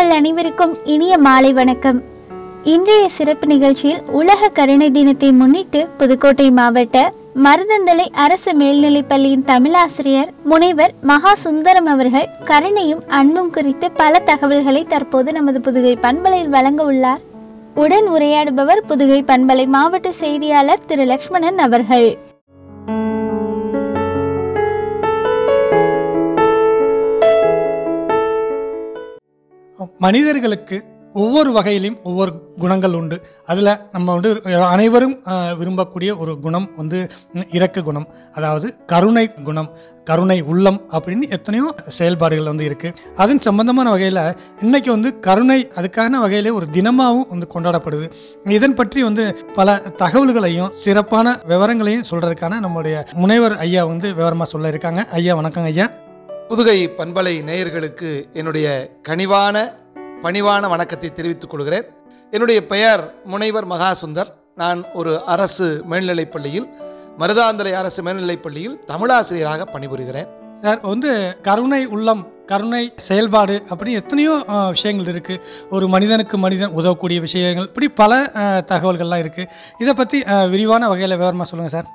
நேயர்கள் அனைவருக்கும் இனிய மாலை வணக்கம் இன்றைய சிறப்பு நிகழ்ச்சியில் உலக கருணை தினத்தை முன்னிட்டு புதுக்கோட்டை மாவட்ட மருதந்தலை அரசு மேல்நிலைப் பள்ளியின் தமிழாசிரியர் முனைவர் மகா சுந்தரம் அவர்கள் கருணையும் அன்பும் குறித்து பல தகவல்களை தற்போது நமது புதுகை பண்பலையில் வழங்க உள்ளார் உடன் உரையாடுபவர் புதுகை பண்பலை மாவட்ட செய்தியாளர் திரு லக்ஷ்மணன் அவர்கள் மனிதர்களுக்கு ஒவ்வொரு வகையிலும் ஒவ்வொரு குணங்கள் உண்டு அதில் நம்ம வந்து அனைவரும் அஹ், விரும்பக்கூடிய ஒரு குணம் வந்து ம், இரக்க குணம் அதாவது கருணை குணம் கருணை உள்ளம் அப்படின்னு எத்தனையோ செயல்பாடுகள் வந்து இருக்கு அதன் சம்பந்தமான வகையில் இன்னைக்கு வந்து கருணை அதுக்கான வகையிலே ஒரு தினமாகவும் வந்து கொண்டாடப்படுது இதன் பற்றி வந்து பல தகவல்களையும் சிறப்பான விவரங்களையும் சொல்றதுக்கான நம்முடைய முனைவர் ஐயா வந்து விவரமா சொல்ல இருக்காங்க ஐயா வணக்கம் ஐயா புதுகை பண்பலை நேயர்களுக்கு என்னுடைய கனிவான பணிவான வணக்கத்தை தெரிவித்துக் கொள்கிறேன் என்னுடைய பெயர் முனைவர் மகாசுந்தர் நான் ஒரு அரசு மேல்நிலைப் பள்ளியில் மருதாந்தலை அரசு மேல்நிலைப் பள்ளியில் தமிழாசிரியராக பணிபுரிகிறேன் சார் வந்து கருணை உள்ளம் கருணை செயல்பாடு அப்படி எத்தனையோ அஹ், விஷயங்கள் இருக்கு ஒரு மனிதனுக்கு மனிதன் உதவக்கூடிய விஷயங்கள் இப்படி பல அஹ், தகவல்கள்லாம் இருக்கு இதை பத்தி அஹ், விரிவான வகையில் விவரமா சொல்லுங்க சார்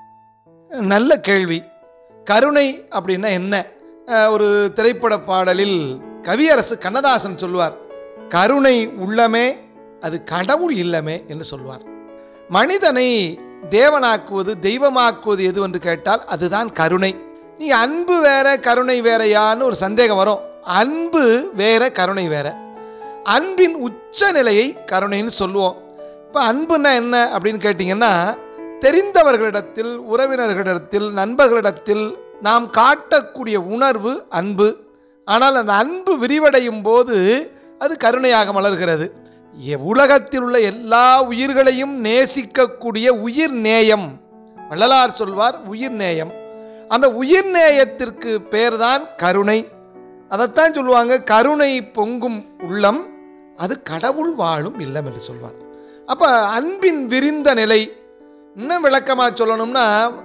நல்ல கேள்வி கருணை அப்படின்னா என்ன அஹ், ஒரு திரைப்பட பாடலில் கவியரசு கண்ணதாசன் சொல்வார் கருணை உள்ளமே அது கடவுள் இல்லமே என்று சொல்வார் மனிதனை தேவனாக்குவது தெய்வமாக்குவது எது என்று கேட்டால் அதுதான் கருணை நீ அன்பு வேற கருணை வேறையான்னு ஒரு சந்தேகம் வரும் அன்பு வேற கருணை வேற அன்பின் உச்ச நிலையை கருணைன்னு சொல்லுவோம் இப்போ அன்புன்னா என்ன அப்படின்னு கேட்டிங்கன்னா தெரிந்தவர்களிடத்தில் உறவினர்களிடத்தில் நண்பர்களிடத்தில் நாம் காட்டக்கூடிய உணர்வு அன்பு ஆனால் அந்த அன்பு விரிவடையும் போது அது கருணையாக மலர்கிறது எ- உலகத்தில் உள்ள எல்லா உயிர்களையும் நேசிக்கக்கூடிய உயிர் நேயம் வள்ளலார் சொல்வார் உயிர் நேயம் அந்த உயிர் நேயத்திற்கு பேர்தான் கருணை அதைத்தான் சொல்லுவாங்க கருணை பொங்கும் உள்ளம் அது கடவுள் வாழும் இல்லம் என்று சொல்வார் அப்ப அன்பின் விரிந்த நிலை இன்னும் விளக்கமா சொல்லணும்னா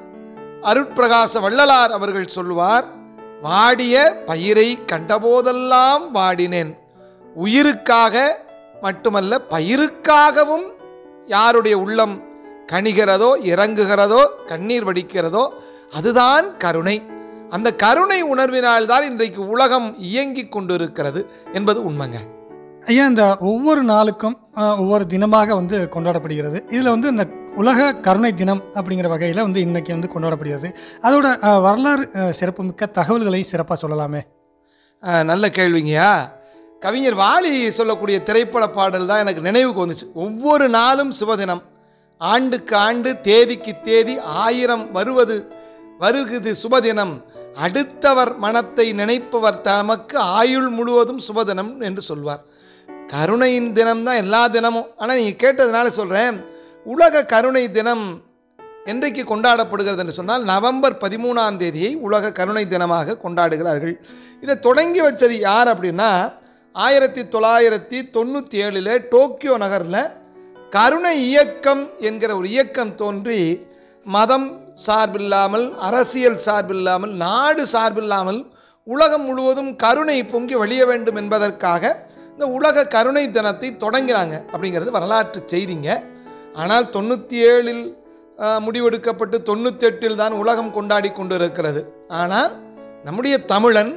அருட்பிரகாச வள்ளலார் அவர்கள் சொல்லுவார் வாடிய பயிரை கண்டபோதெல்லாம் வாடினேன் உயிருக்காக மட்டுமல்ல பயிருக்காகவும் யாருடைய உள்ளம் கனிகிறதோ இறங்குகிறதோ கண்ணீர் வடிக்கிறதோ அதுதான் கருணை அந்த கருணை உணர்வினால் தான் இன்றைக்கு உலகம் இயங்கிக் கொண்டிருக்கிறது என்பது உண்மைங்க ஐயா இந்த ஒவ்வொரு நாளுக்கும் அஹ், ஒவ்வொரு தினமாக வந்து கொண்டாடப்படுகிறது இதுல வந்து இந்த உலக கருணை தினம் அப்படிங்கிற வகையில வந்து இன்னைக்கு வந்து கொண்டாடப்படுகிறது அதோட அஹ், வரலாறு அஹ், சிறப்புமிக்க தகவல்களை சிறப்பா சொல்லலாமே அஹ், நல்ல கேள்விங்கய்யா கவிஞர் வாலி சொல்லக்கூடிய திரைப்பட பாடல் தான் எனக்கு நினைவுக்கு வந்துச்சு ஒவ்வொரு நாளும் சுபதினம் ஆண்டுக்கு ஆண்டு தேதிக்கு தேதி ஆயிரம் வருவது வருகுது சுபதினம் அடுத்தவர் மனத்தை நினைப்பவர் தமக்கு ஆயுள் முழுவதும் சுபதினம் என்று சொல்வார் கருணையின் தினம் தான் எல்லா தினமும் ஆனால் நீங்கள் கேட்டதுனால சொல்கிறேன் உலக கருணை தினம் என்றைக்கு கொண்டாடப்படுகிறது என்று சொன்னால் நவம்பர் பதிமூணாம் தேதியை உலக கருணை தினமாக கொண்டாடுகிறார்கள் இதை தொடங்கி வச்சது யார் அப்படின்னா ஆயிரத்தி தொள்ளாயிரத்தி தொண்ணூற்றி ஏழில் டோக்கியோ நகரில் கருணை இயக்கம் என்கிற ஒரு இயக்கம் தோன்றி மதம் சார்பில்லாமல் அரசியல் சார்பில்லாமல் நாடு சார்பில்லாமல் உலகம் முழுவதும் கருணை பொங்கி வழிய வேண்டும் என்பதற்காக இந்த உலக கருணை தினத்தை தொடங்கினாங்க அப்படிங்கிறது வரலாற்று செய்திங்க ஆனால் தொண்ணூற்றி ஏழில் முடிவெடுக்கப்பட்டு தொண்ணூத்தி எட்டில் தான் உலகம் கொண்டாடி கொண்டிருக்கிறது ஆனால் நம்முடைய தமிழன்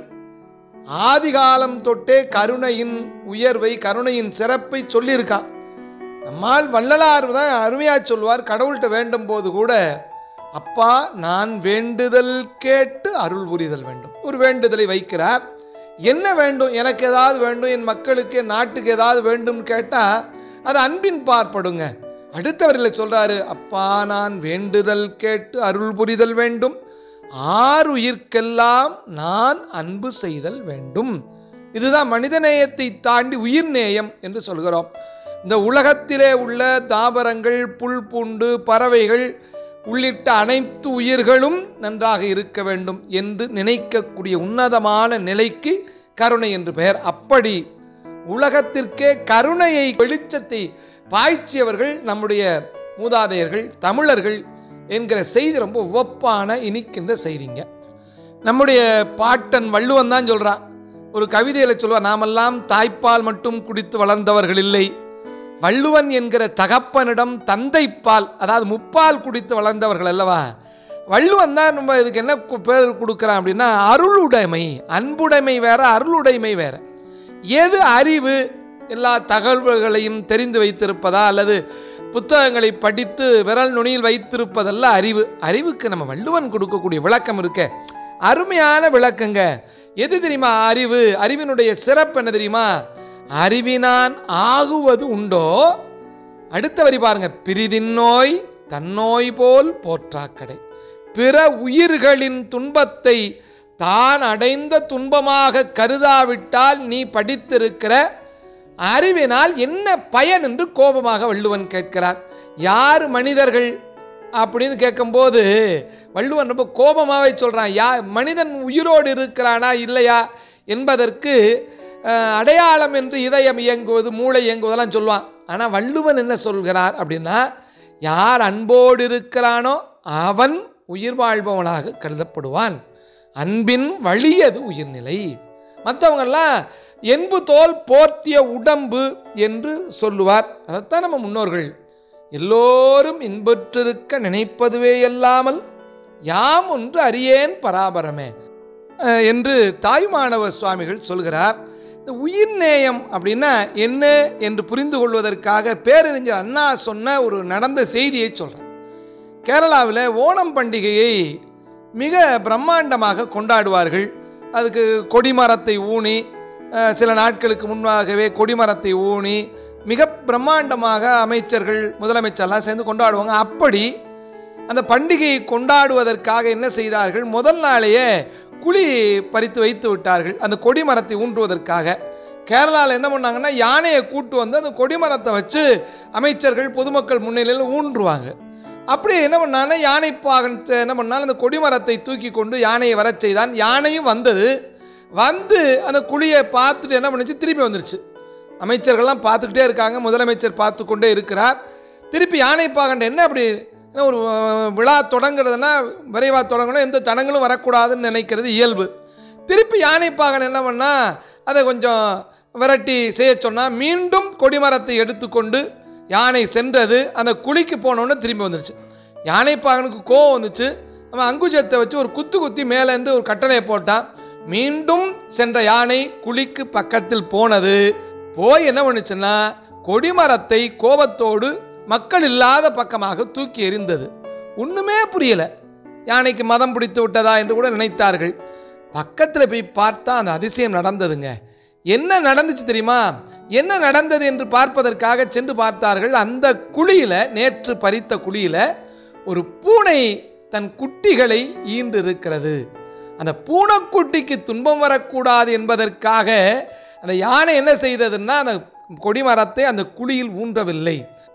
ஆதிகாலம் தொட்டே கருணையின் உயர்வை கருணையின் சிறப்பை சொல்லியிருக்கான் நம்மால் வள்ளலார் தான் அருமையா சொல்வார் கடவுள்கிட்ட வேண்டும் போது கூட அப்பா நான் வேண்டுதல் கேட்டு அருள் புரிதல் வேண்டும் ஒரு வேண்டுதலை வைக்கிறார் என்ன வேண்டும் எனக்கு ஏதாவது வேண்டும் என் மக்களுக்கு என் நாட்டுக்கு ஏதாவது வேண்டும் கேட்டா அது அன்பின் பார்ப்படுங்க அடுத்தவர்களை சொல்றாரு அப்பா நான் வேண்டுதல் கேட்டு அருள் புரிதல் வேண்டும் ஆறு உயிர்க்கெல்லாம் நான் அன்பு செய்தல் வேண்டும் இதுதான் மனிதநேயத்தை தாண்டி உயிர் நேயம் என்று சொல்கிறோம் இந்த உலகத்திலே உள்ள தாவரங்கள் புல் பூண்டு பறவைகள் உள்ளிட்ட அனைத்து உயிர்களும் நன்றாக இருக்க வேண்டும் என்று நினைக்கக்கூடிய உன்னதமான நிலைக்கு கருணை என்று பெயர் அப்படி உலகத்திற்கே கருணையை வெளிச்சத்தை பாய்ச்சியவர்கள் நம்முடைய மூதாதையர்கள் தமிழர்கள் என்கிற செய்தி ரொம்ப உவப்பான இனிக்கின்ற செய்திங்க நம்முடைய பாட்டன் வள்ளுவன் தான் சொல்றான் ஒரு கவிதையில சொல்லுவார் நாமெல்லாம் தாய்ப்பால் மட்டும் குடித்து வளர்ந்தவர்கள் இல்லை வள்ளுவன் என்கிற தகப்பனிடம் தந்தைப்பால் அதாவது முப்பால் குடித்து வளர்ந்தவர்கள் அல்லவா வள்ளுவன் தான் நம்ம இதுக்கு என்ன கு- பேர் கொடுக்குறான் அப்படின்னா அருளுடைமை அன்புடைமை வேற அருளுடைமை வேற எது அறிவு எல்லா தகவல்களையும் தெரிந்து வைத்திருப்பதா அல்லது புத்தகங்களை படித்து விரல் நுனியில் வைத்திருப்பதல்ல அறிவு அறிவுக்கு நம்ம வள்ளுவன் கொடுக்கக்கூடிய விளக்கம் இருக்க அருமையான விளக்கங்க எது தெரியுமா அறிவு அறிவினுடைய சிறப்பு என்ன தெரியுமா அறிவினான் ஆகுவது உண்டோ அடுத்த வரி பாருங்க பிரிதின் நோய் தன்னோய் போல் போற்றாக்கடை பிற உயிர்களின் துன்பத்தை தான் அடைந்த துன்பமாக கருதாவிட்டால் நீ படித்திருக்கிற அறிவினால் என்ன பயன் என்று கோபமாக வள்ளுவன் கேட்கிறார் யார் மனிதர்கள் அப்படின்னு கேட்கும்போது வள்ளுவன் ரொம்ப கோபமாவே சொல்றான் யா மனிதன் உயிரோடு இருக்கிறானா இல்லையா என்பதற்கு அஹ், அடையாளம் என்று இதயம் இயங்குவது மூளை இயங்குவதெல்லாம் சொல்லுவான் ஆனா வள்ளுவன் என்ன சொல்கிறார் அப்படின்னா யார் அன்போடு இருக்கிறானோ அவன் உயிர் வாழ்பவனாக கருதப்படுவான் அன்பின் வழியது உயிர்நிலை மற்றவங்கெல்லாம் என்பு தோல் போர்த்திய உடம்பு என்று சொல்லுவார் அதைத்தான் நம்ம முன்னோர்கள் எல்லோரும் இன்புற்றிருக்க நினைப்பதுவே அல்லாமல் யாம் ஒன்று அறியேன் பராபரமே அஹ், என்று தாய்மானவ சுவாமிகள் சொல்கிறார் இந்த உயிர் நேயம் அப்படின்னா என்ன என்று புரிந்து கொள்வதற்காக பேரறிஞர் அண்ணா சொன்ன ஒரு நடந்த செய்தியை சொல்றேன் கேரளாவில் ஓணம் பண்டிகையை மிக பிரம்மாண்டமாக கொண்டாடுவார்கள் அதுக்கு கொடிமரத்தை ஊனி அஹ், சில நாட்களுக்கு முன்பாகவே கொடிமரத்தை ஊனி மிக பிரம்மாண்டமாக அமைச்சர்கள் முதலமைச்சர்லாம் சேர்ந்து கொண்டாடுவாங்க அப்படி அந்த பண்டிகையை கொண்டாடுவதற்காக என்ன செய்தார்கள் முதல் நாளையே குழி பறித்து வைத்து விட்டார்கள் அந்த கொடிமரத்தை ஊன்றுவதற்காக கேரளாவில் என்ன பண்ணாங்கன்னா யானையை கூட்டு வந்து அந்த கொடிமரத்தை வச்சு அமைச்சர்கள் பொதுமக்கள் முன்னிலையில் ஊன்றுவாங்க அப்படி என்ன பண்ணாங்கன்னா யானை பாகன் என்ன பண்ணாலும் அந்த கொடிமரத்தை தூக்கி கொண்டு யானையை வரச் செய்தான் யானையும் வந்தது வந்து அந்த குழியை பார்த்துட்டு என்ன பண்ணுச்சு திருப்பி வந்துருச்சு அமைச்சர்கள்லாம் பார்த்துக்கிட்டே இருக்காங்க முதலமைச்சர் பார்த்து கொண்டே இருக்கிறார் திருப்பி யானை பாகன் என்ன அப்படி என்ன ஒரு அஹ், விழா தொடங்குறதுன்னா விரைவாக தொடங்கணும் எந்த தடங்களும் வரக்கூடாதுன்னு நினைக்கிறது இயல்பு திருப்பி யானை பாகன் என்ன பண்ணா அதை கொஞ்சம் விரட்டி செய்ய சொன்னா மீண்டும் கொடிமரத்தை எடுத்துக்கொண்டு யானை சென்றது அந்த குழிக்கு போனோன்னு திரும்பி வந்துருச்சு யானை பாகனுக்கு கோவம் வந்துச்சு அவன் அங்குஜத்தை வச்சு ஒரு குத்து குத்தி மேலேருந்து ஒரு கட்டளையை போட்டான் மீண்டும் சென்ற யானை குழிக்கு பக்கத்தில் போனது போய் என்ன பண்ணுச்சுன்னா கொடிமரத்தை கோபத்தோடு மக்கள் இல்லாத பக்கமாக தூக்கி எறிந்தது ஒண்ணுமே புரியல யானைக்கு மதம் பிடித்து விட்டதா என்று கூட நினைத்தார்கள் பக்கத்துல போய் பார்த்தா அந்த அதிசயம் நடந்ததுங்க என்ன நடந்துச்சு தெரியுமா என்ன நடந்தது என்று பார்ப்பதற்காக சென்று பார்த்தார்கள் அந்த குழியில நேற்று பறித்த குழியில ஒரு பூனை தன் குட்டிகளை ஈன்று இருக்கிறது அந்த பூனைக்குட்டிக்கு துன்பம் வரக்கூடாது என்பதற்காக அந்த யானை என்ன செய்ததுன்னா அந்த கொடிமரத்தை அந்த குழியில் ஊன்றவில்லை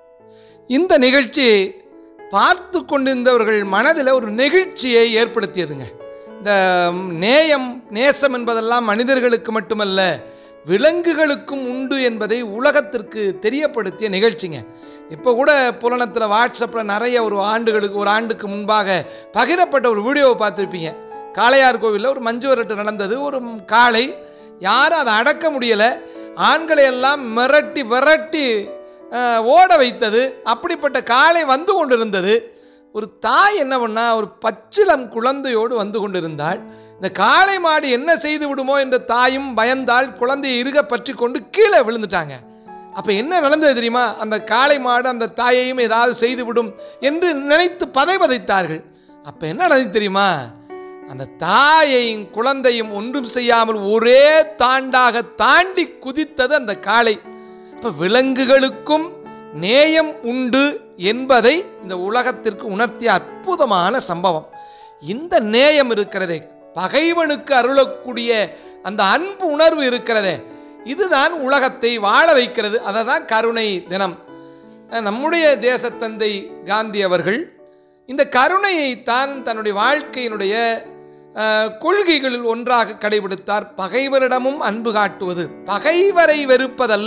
இந்த நிகழ்ச்சி பார்த்து கொண்டிருந்தவர்கள் மனதில் ஒரு நெகிழ்ச்சியை ஏற்படுத்தியதுங்க இந்த நேயம் நேசம் என்பதெல்லாம் மனிதர்களுக்கு மட்டுமல்ல விலங்குகளுக்கும் உண்டு என்பதை உலகத்திற்கு தெரியப்படுத்திய நிகழ்ச்சிங்க இப்போ கூட புலனத்தில் வாட்ஸ்அப்பில் நிறைய ஒரு ஆண்டுகளுக்கு ஒரு ஆண்டுக்கு முன்பாக பகிரப்பட்ட ஒரு வீடியோவை பார்த்துருப்பீங்க காளையார் கோவிலில் ஒரு மஞ்சு விரட்டு நடந்தது ஒரு காளை யாரும் அதை அடக்க முடியல ஆண்களை எல்லாம் மிரட்டி விரட்டி அஹ், ஓட வைத்தது அப்படிப்பட்ட காளை வந்து கொண்டிருந்தது ஒரு தாய் என்ன பண்ணா ஒரு பச்சிளம் குழந்தையோடு வந்து கொண்டிருந்தாள் இந்த காளை மாடு என்ன செய்து விடுமோ என்ற தாயும் பயந்தாள் குழந்தையை இறுக பற்றி கொண்டு கீழே விழுந்துட்டாங்க அப்ப என்ன நடந்தது தெரியுமா அந்த காளை மாடு அந்த தாயையும் ஏதாவது செய்து விடும் என்று நினைத்து பதைபதைத்தார்கள் அப்ப என்ன நடந்தது தெரியுமா அந்த தாயையும் குழந்தையும் ஒன்றும் செய்யாமல் ஒரே தாண்டாக தாண்டி குதித்தது அந்த காளை இப்ப விலங்குகளுக்கும் நேயம் உண்டு என்பதை இந்த உலகத்திற்கு உணர்த்திய அற்புதமான சம்பவம் இந்த நேயம் இருக்கிறதே பகைவனுக்கு அருளக்கூடிய அந்த அன்பு உணர்வு இருக்கிறதே இதுதான் உலகத்தை வாழ வைக்கிறது அதை தான் கருணை தினம் நம்முடைய தேசத்தந்தை காந்தி அவர்கள் இந்த கருணையை தான் தன்னுடைய வாழ்க்கையினுடைய அஹ், கொள்கைகளில் ஒன்றாக கடைபிடித்தார் பகைவரிடமும் அன்பு காட்டுவது பகைவரை வெறுப்பதல்ல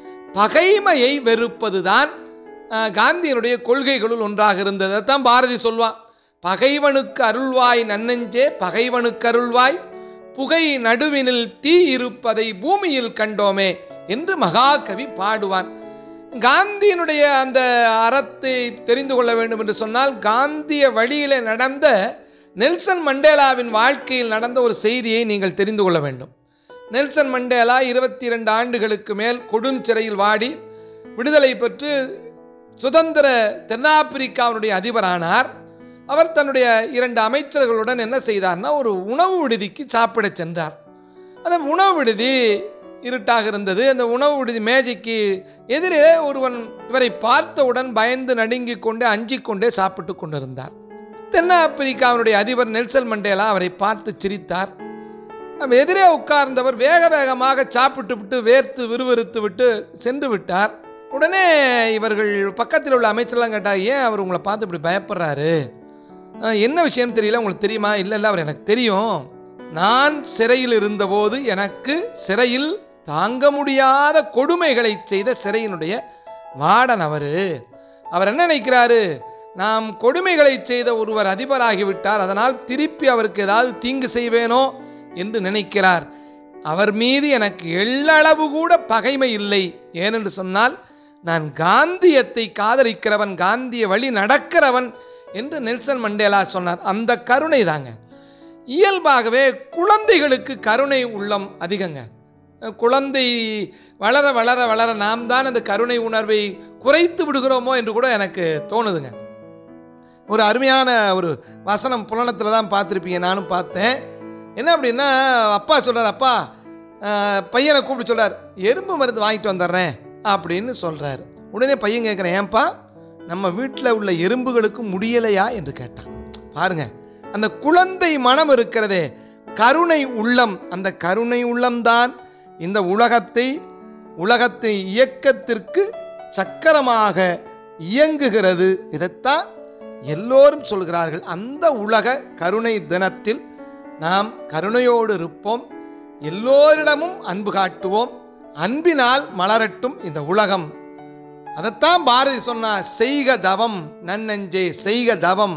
பகைமையை வெறுப்பதுதான் அஹ், காந்தியினுடைய கொள்கைகளுள் ஒன்றாக இருந்தது அதான் பாரதி சொல்வான் பகைவனுக்கு அருள்வாய் நன்னெஞ்சே பகைவனுக்கு அருள்வாய் புகை நடுவினில் தீ இருப்பதை பூமியில் கண்டோமே என்று மகாகவி பாடுவான் காந்தியினுடைய அந்த அறத்தை தெரிந்து கொள்ள வேண்டும் என்று சொன்னால் காந்திய வழியிலே நடந்த நெல்சன் மண்டேலாவின் வாழ்க்கையில் நடந்த ஒரு செய்தியை நீங்கள் தெரிந்து கொள்ள வேண்டும் நெல்சன் மண்டேலா இருபத்தி இரண்டு ஆண்டுகளுக்கு மேல் கொடும் சிறையில் வாடி விடுதலை பெற்று சுதந்திர தென்னாப்பிரிக்காவுடைய அதிபரானார் அவர் தன்னுடைய இரண்டு அமைச்சர்களுடன் என்ன செய்தார்னா ஒரு உணவு விடுதிக்கு சாப்பிட சென்றார் அந்த உணவு விடுதி இருட்டாக இருந்தது அந்த உணவு விடுதி மேஜைக்கு எதிரே ஒருவன் இவரை பார்த்தவுடன் பயந்து நடுங்கிக் கொண்டே அஞ்சிக் கொண்டே சாப்பிட்டு கொண்டிருந்தார் தென்னாப்பிரிக்காவினுடைய அதிபர் நெல்சன் மண்டேலா அவரை பார்த்து சிரித்தார் நம்ம எதிரே உட்கார்ந்தவர் வேக வேகமாக சாப்பிட்டு விட்டு வேர்த்து விறுவிறுத்து விட்டு சென்று விட்டார் உடனே இவர்கள் பக்கத்தில் உள்ள அமைச்சர்லாம் கேட்டா ஏன் அவர் உங்களை பார்த்து இப்படி பயப்படுறாரு "அஹ், என்ன விஷயம் தெரியல உங்களுக்கு தெரியுமா இல்ல இல்ல அவர் எனக்கு தெரியும் நான் சிறையில் இருந்தபோது எனக்கு சிறையில் தாங்க முடியாத கொடுமைகளை செய்த சிறையினுடைய வார்டன் அவரு அவர் என்ன நினைக்கிறாரு நாம் கொடுமைகளை செய்த ஒருவர் அதிபராகிவிட்டார் அதனால் திருப்பி அவருக்கு ஏதாவது தீங்கு செய்வேனோ என்று நினைக்கிறார் அவர் மீது எனக்கு எள்ளளவு கூட பகைமை இல்லை ஏனென்று சொன்னால் நான் காந்தியத்தை காதலிக்கிறவன் காந்திய வழி நடக்கிறவன் என்று நெல்சன் மண்டேலா சொன்னார் அந்த கருணை தாங்க இயல்பாகவே குழந்தைகளுக்கு கருணை உள்ளம் அதிகங்க குழந்தை வளர வளர வளர நாம் தான் அந்த கருணை உணர்வை குறைத்து விடுகிறோமோ என்று கூட எனக்கு தோணுதுங்க ஒரு அருமையான ஒரு வசனம் புலனத்தில் தான் பார்த்துருப்பீங்க நானும் பார்த்தேன் என்ன அப்படின்னா அப்பா சொல்றார் அப்பா ஆஹ், பையனை கூப்பிட்டு சொல்றார் எறும்பு மருந்து வாங்கிட்டு வந்துடுறேன் அப்படின்னு சொல்றாரு உடனே பையன் கேட்குறேன் ஏன்பா நம்ம வீட்டில் உள்ள எறும்புகளுக்கு முடியலையா என்று கேட்டான் பாருங்க அந்த குழந்தை மனம் இருக்கிறதே கருணை உள்ளம் அந்த கருணை உள்ளம்தான் இந்த உலகத்தை உலகத்தை இயக்கத்திற்கு சக்கரமாக இயங்குகிறது இதைத்தான் எல்லோரும் சொல்கிறார்கள் அந்த உலக கருணை தினத்தில் நாம் கருணையோடு இருப்போம் எல்லோரிடமும் அன்பு காட்டுவோம் அன்பினால் மலரட்டும் இந்த உலகம் அதைத்தான் பாரதி சொன்னார் செய்க தவம் நன்னெஞ்சே செய்க தவம்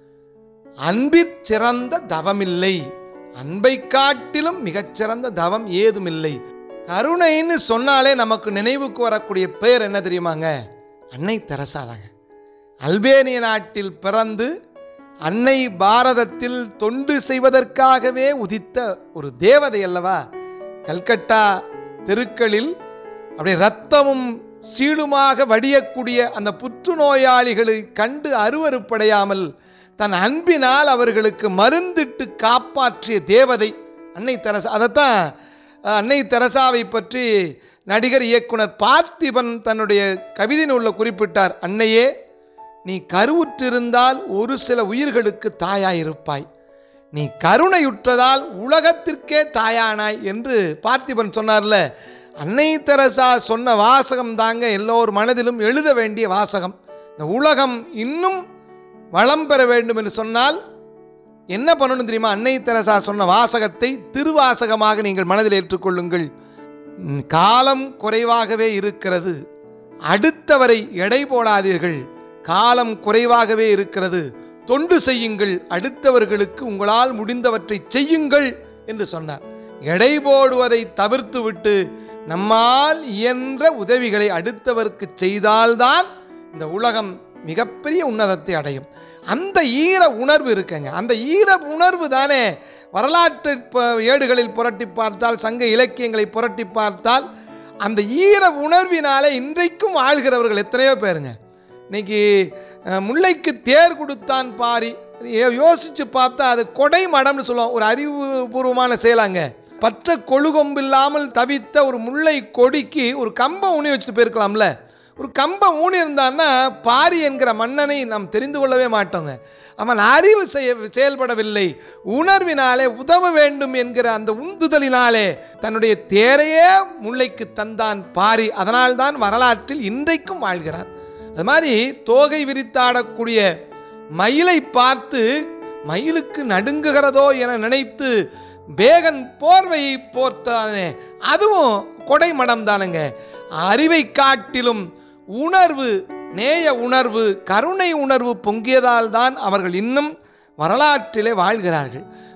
அன்பிற் சிறந்த தவமில்லை அன்பை காட்டிலும் மிகச்சிறந்த தவம் ஏதுமில்லை கருணைன்னு சொன்னாலே நமக்கு நினைவுக்கு வரக்கூடிய பெயர் என்ன தெரியுமாங்க அன்னை தெரசாதாங்க அல்பேனிய நாட்டில் பிறந்து அன்னை பாரதத்தில் தொண்டு செய்வதற்காகவே உதித்த ஒரு தேவதை அல்லவா கல்கட்டா தெருக்களில் அப்படியே ரத்தமும் சீடுமாக வடியக்கூடிய அந்த புற்றுநோயாளிகளை கண்டு அருவருப்படையாமல் தன் அன்பினால் அவர்களுக்கு மருந்திட்டு காப்பாற்றிய தேவதை அன்னை தெரசா அதைத்தான் அஹ், அன்னை தெரசாவை பற்றி நடிகர் இயக்குனர் பார்த்திபன் தன்னுடைய கவிதை நூல்ல குறிப்பிட்டார் அன்னையே நீ கருவுற்றிருந்தால் ஒரு சில உயிர்களுக்கு தாயாயிருப்பாய் நீ கருணையுற்றதால் உலகத்திற்கே தாயானாய் என்று பார்த்திபன் சொன்னார்ல அன்னை தெரசா சொன்ன வாசகம் தாங்க எல்லோர் மனதிலும் எழுத வேண்டிய வாசகம் இந்த உலகம் இன்னும் வளம் பெற வேண்டும் என்று சொன்னால் என்ன பண்ணணும் தெரியுமா அன்னை தெரசா சொன்ன வாசகத்தை திருவாசகமாக நீங்கள் மனதில் ஏற்றுக்கொள்ளுங்கள் ம், காலம் குறைவாகவே இருக்கிறது அடுத்தவரை எடை போடாதீர்கள் காலம் குறைவாகவே இருக்கிறது தொண்டு செய்யுங்கள் அடுத்தவர்களுக்கு உங்களால் முடிந்தவற்றை செய்யுங்கள் என்று சொன்னார் எடை போடுவதை தவிர்த்துவிட்டு நம்மால் இயன்ற உதவிகளை அடுத்தவருக்கு செய்தால்தான் இந்த உலகம் மிகப்பெரிய உன்னதத்தை அடையும் அந்த ஈர உணர்வு இருக்குங்க அந்த ஈர உணர்வு தானே வரலாற்று ப- ஏடுகளில் புரட்டி பார்த்தால் சங்க இலக்கியங்களை புரட்டி பார்த்தால் அந்த ஈர உணர்வினாலே இன்றைக்கும் வாழ்கிறவர்கள் எத்தனையோ பேருங்க இன்னைக்கு அஹ், முல்லைக்கு தேர் கொடுத்தான் பாரி யோ- யோசிச்சு பார்த்தா அது கொடை மடம்னு சொல்லுவோம் ஒரு அறிவுபூர்வமான செயலாங்க பற்ற கொழுகொம்பு இல்லாமல் தவித்த ஒரு முல்லை கொடிக்கு ஒரு கம்பம் ஊனி வச்சுட்டு போயிருக்கலாம்ல ஒரு கம்பம் ஊனி இருந்தான்னா பாரி என்கிற மன்னனை நாம் தெரிந்து கொள்ளவே மாட்டோங்க அவன் அறிவு செய்ய செயல்படவில்லை உணர்வினாலே உதவ வேண்டும் என்கிற அந்த உந்துதலினாலே தன்னுடைய தேரையே முல்லைக்கு தந்தான் பாரி அதனால்தான் வரலாற்றில் இன்றைக்கும் வாழ்கிறான் அது மாதிரி தோகை விரித்தாடக்கூடிய மயிலை பார்த்து மயிலுக்கு நடுங்குகிறதோ என நினைத்து பேகன் போர்வையை போர்த்தானே அதுவும் கொடை மடம் தானுங்க அறிவை காட்டிலும் உணர்வு நேய உணர்வு கருணை உணர்வு பொங்கியதால் தான் அவர்கள் இன்னும் வரலாற்றிலே வாழ்கிறார்கள்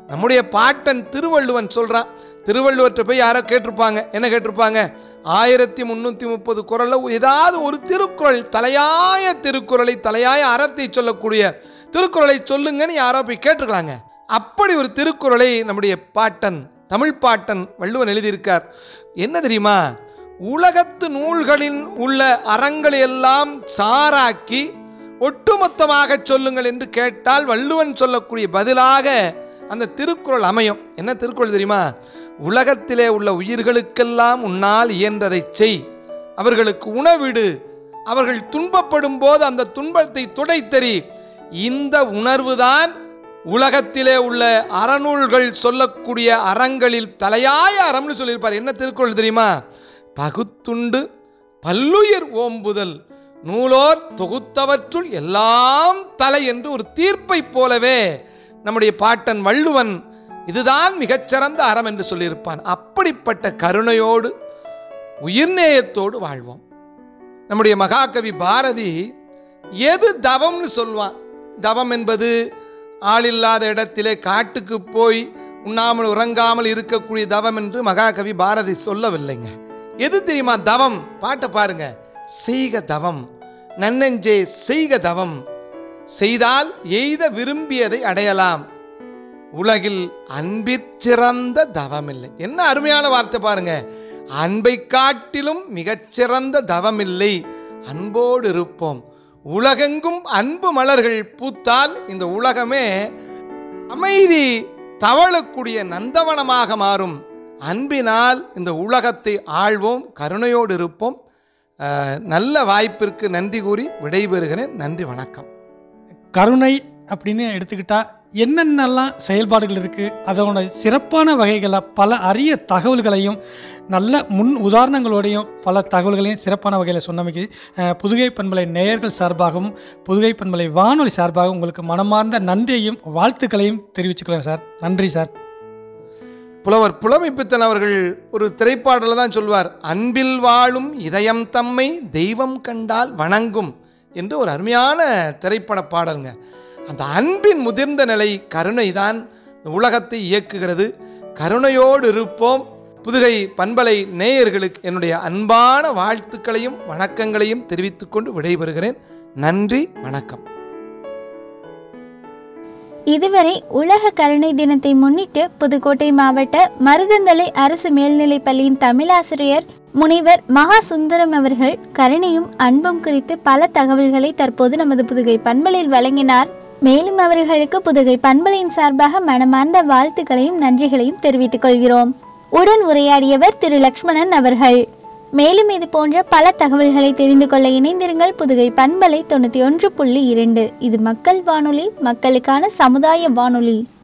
நம்முடைய பாட்டன் திருவள்ளுவன் சொல்றான் திருவள்ளுவர்கிட்ட போய் யாரோ கேட்டிருப்பாங்க என்ன கேட்டிருப்பாங்க ஆயிரத்தி முன்னூத்தி முப்பது குரல்ல ஏதாவது ஒரு திருக்குறள் தலையாய திருக்குறளை தலையாய அறத்தை சொல்லக்கூடிய திருக்குறளை சொல்லுங்கன்னு யாரோ போய் கேட்டிருக்கலாங்க அப்படி ஒரு திருக்குறளை நம்முடைய பாட்டன் தமிழ் பாட்டன் வள்ளுவன் எழுதியிருக்கார் என்ன தெரியுமா உலகத்து நூல்களில் உள்ள அறங்களை எல்லாம் சாராக்கி ஒட்டுமொத்தமாக சொல்லுங்கள் என்று கேட்டால் வள்ளுவன் சொல்லக்கூடிய பதிலாக அந்த திருக்குறள் அமையும் என்ன திருக்குறள் தெரியுமா உலகத்திலே உள்ள உயிர்களுக்கெல்லாம் உன்னால் இயன்றதை செய் அவர்களுக்கு உணவிடு அவர்கள் துன்பப்படும் போது அந்த துன்பத்தை துடைத்தறி இந்த உணர்வுதான் உலகத்திலே உள்ள அறநூல்கள் சொல்லக்கூடிய அறங்களில் தலையாய அறம்னு சொல்லியிருப்பார் என்ன திருக்குறள் தெரியுமா பகுத்துண்டு பல்லுயிர் ஓம்புதல் நூலோர் தொகுத்தவற்றுள் எல்லாம் தலை என்று ஒரு தீர்ப்பை போலவே நம்முடைய பாட்டன் வள்ளுவன் இதுதான் மிகச்சிறந்த அறம் என்று சொல்லியிருப்பான் அப்படிப்பட்ட கருணையோடு உயிர்நேயத்தோடு வாழ்வோம் நம்முடைய மகாகவி பாரதி எது தவம்னு சொல்வான் தவம் என்பது ஆளில்லாத இடத்திலே காட்டுக்கு போய் உண்ணாமல் உறங்காமல் இருக்கக்கூடிய தவம் என்று மகாகவி பாரதி சொல்லவில்லைங்க எது தெரியுமா தவம் பாட்டை பாருங்க செய்க தவம் நன்னெஞ்சே செய்க தவம் செய்தால் எய்த விரும்பியதை அடையலாம் உலகில் அன்பிற்சிறந்த தவமில்லை என்ன அருமையான வார்த்தை பாருங்க அன்பை காட்டிலும் மிகச்சிறந்த தவமில்லை அன்போடு இருப்போம் உலகெங்கும் அன்பு மலர்கள் பூத்தால் இந்த உலகமே அமைதி தவழக்கூடிய நந்தவனமாக மாறும் அன்பினால் இந்த உலகத்தை ஆள்வோம் கருணையோடு இருப்போம் அஹ், நல்ல வாய்ப்பிற்கு நன்றி கூறி விடைபெறுகிறேன் நன்றி வணக்கம் கருணை அப்படின்னு எடுத்துக்கிட்டா என்னென்னலாம் செயல்பாடுகள் இருக்கு அதோட சிறப்பான வகைகளை பல அரிய தகவல்களையும் நல்ல முன் உதாரணங்களோடையும் பல தகவல்களையும் சிறப்பான வகையில் சொன்னமைக்கு அஹ், புதுகை பண்பலை நேயர்கள் சார்பாகவும் புதுகை பண்பலை வானொலி சார்பாகவும் உங்களுக்கு மனமார்ந்த நன்றியையும் வாழ்த்துக்களையும் தெரிவிச்சுக்கிறேன் சார் நன்றி சார் புலவர் புலமைப்பித்தன் அவர்கள் ஒரு திரைப்பாடல தான் சொல்வார் அன்பில் வாழும் இதயம் தம்மை தெய்வம் கண்டால் வணங்கும் என்று ஒரு அருமையான திரைப்பட பாடலுங்க அந்த அன்பின் முதிர்ந்த நிலை கருணை தான் இந்த உலகத்தை இயக்குகிறது கருணையோடு இருப்போம் புதுகை பண்பலை நேயர்களுக்கு என்னுடைய அன்பான வாழ்த்துக்களையும் வணக்கங்களையும் தெரிவித்துக் கொண்டு விடைபெறுகிறேன் நன்றி வணக்கம் இதுவரை உலக கருணை தினத்தை முன்னிட்டு புதுக்கோட்டை மாவட்ட மருதந்தலை அரசு மேல்நிலைப் பள்ளியின் தமிழாசிரியர் முனைவர் மகா சுந்தரம் அவர்கள் கருணையும் அன்பும் குறித்து பல தகவல்களை தற்போது நமது புதுகை பண்பலையில் வழங்கினார் மேலும் அவர்களுக்கு புதுகை பண்பலையின் சார்பாக மனமார்ந்த வாழ்த்துக்களையும் நன்றிகளையும் தெரிவித்துக் கொள்கிறோம் உடன் உரையாடியவர் திரு லக்ஷ்மணன் அவர்கள் மேலும் இது போன்ற பல தகவல்களை தெரிந்து கொள்ள இணைந்திருங்கள் புதுகை பண்பலை தொண்ணூத்தி ஒன்று புள்ளி இரண்டு இது மக்கள் வானொலி மக்களுக்கான சமுதாய வானொலி